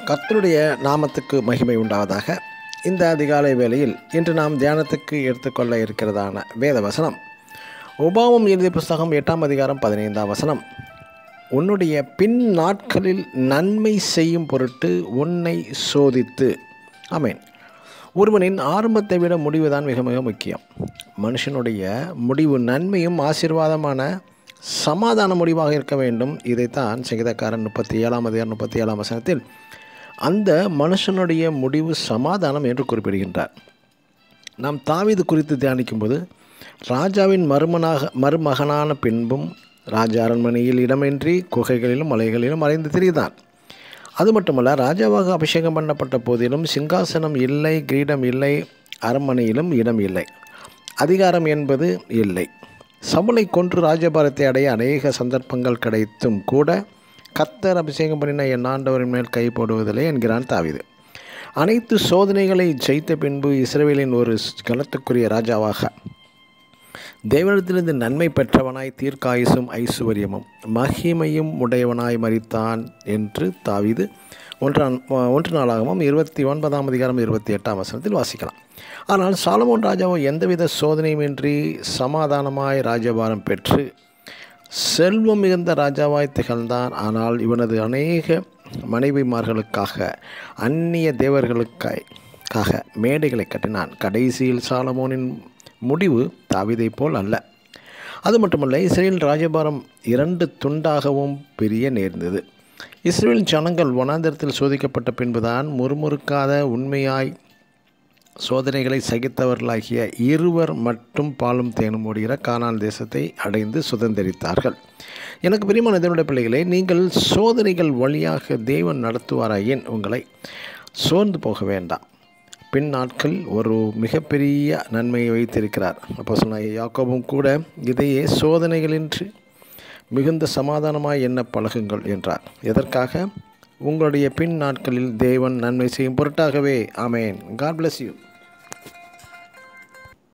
கர்த்தருடைய நாமத்துக்கு மகிமை உண்டாவதாக இந்த அதிகாலை வேளையில் இன்று நாம் தியானத்துக்கு எடுத்துக்கொள்ள இருக்கிறதான வேத வசனம் உபாவம் எழுதிய புஸ்தகம் எட்டாம் அதிகாரம் பதினைந்தாம் வசனம் உன்னுடைய பின் நாட்களில் நன்மை செய்யும் பொருட்டு உன்னை சோதித்து ஆமென் ஒருவனின் ஆரம்பத்தை விட முடிவு தான் மிக மிக முக்கியம் மனுஷனுடைய முடிவு நன்மையும் ஆசீர்வாதமான சமாதான முடிவாக இருக்க வேண்டும் இதைத்தான் சங்கீதக்காரன் முப்பத்தி ஏழாம் அதிகாரம் முப்பத்தி ஏழாம் வசனத்தில் அந்த மனுஷனுடைய முடிவு சமாதானம் என்று குறிப்பிடுகின்றார் நாம் தாவீது குறித்து தியானிக்கும்போது ராஜாவின் மருமனாக மருமகனான பின்பும் ராஜா அரண்மனையில் இடமின்றி குகைகளிலும் மலைகளிலும் மறைந்து திரிதான் அது மட்டுமல்ல ராஜாவாக அபிஷேகம் பண்ணப்பட்ட போதிலும் சிங்காசனம் இல்லை கிரீடம் இல்லை அரண்மனையிலும் இடம் இல்லை அதிகாரம் என்பது இல்லை சவுலை கொன்று ராஜபாரத்தை அடைய அநேக சந்தர்ப்பங்கள் கிடைத்தும் கூட கத்தர் அபிஷேகம் பண்ணின என் ஆண்டவரின் மேல் கை போடுவதில்லை என்கிறான் தாவிது அனைத்து சோதனைகளை ஜெயித்த பின்பு இஸ்ரேலின் ஒரு கலத்துக்குரிய ராஜாவாக தேவனிடத்திலிருந்து நன்மை பெற்றவனாய் தீர்க்காயுசும் ஐசுவரியமும் மகிமையும் உடையவனாய் மறித்தான் என்று தாவிது ஒன்றாம் ஒன்று நாளாகவும் இருபத்தி ஒன்பதாம் அதிகாரம் இருபத்தி எட்டாம் வசனத்தில் வாசிக்கலாம் ஆனால் சாலமோன் ராஜாவோ எந்தவித சோதனையுமின்றி சமாதானமாய் ராஜபாரம் பெற்று செல்வம் மிகுந்த ராஜாவாய் திகழ்ந்தான் ஆனால் இவனது அநேக மனைவிமார்களுக்காக அந்நிய தேவர்களுக்காக மேடைகளை கட்டினான் கடைசியில் சாலமோனின் முடிவு தாவிதை போல் அல்ல அது மட்டுமல்ல இஸ்ரேல் ராஜபாரம் இரண்டு துண்டாகவும் பிரிய நேர்ந்தது இஸ்ரேல் ஜனங்கள் வனாந்தரத்தில் சோதிக்கப்பட்ட பின்புதான் முறுமுறுக்காத உண்மையாய் சோதனைகளை சகித்தவர்களாகிய இருவர் மட்டும் பாலும் தேனும் ஓடுகிற கானான் தேசத்தை அடைந்து சுதந்திரித்தார்கள் எனக்கு பிரியமான இதனுடைய பிள்ளைகளே நீங்கள் சோதனைகள் வழியாக தேவன் நடத்துவாராயின் உங்களை சோர்ந்து போக வேண்டாம் பின் நாட்கள் ஒரு மிகப்பெரிய நன்மையை வைத்திருக்கிறார் அப்போ சொன்ன யாக்கோவும் கூட இதையே சோதனைகளின்றி மிகுந்த சமாதானமாய் என்ன பழகுங்கள் என்றார் எதற்காக உங்களுடைய பின் நாட்களில் தேவன் நன்மை செய்யும் பொருட்டாகவே ஆமேன் காட் பிளஸ் யூ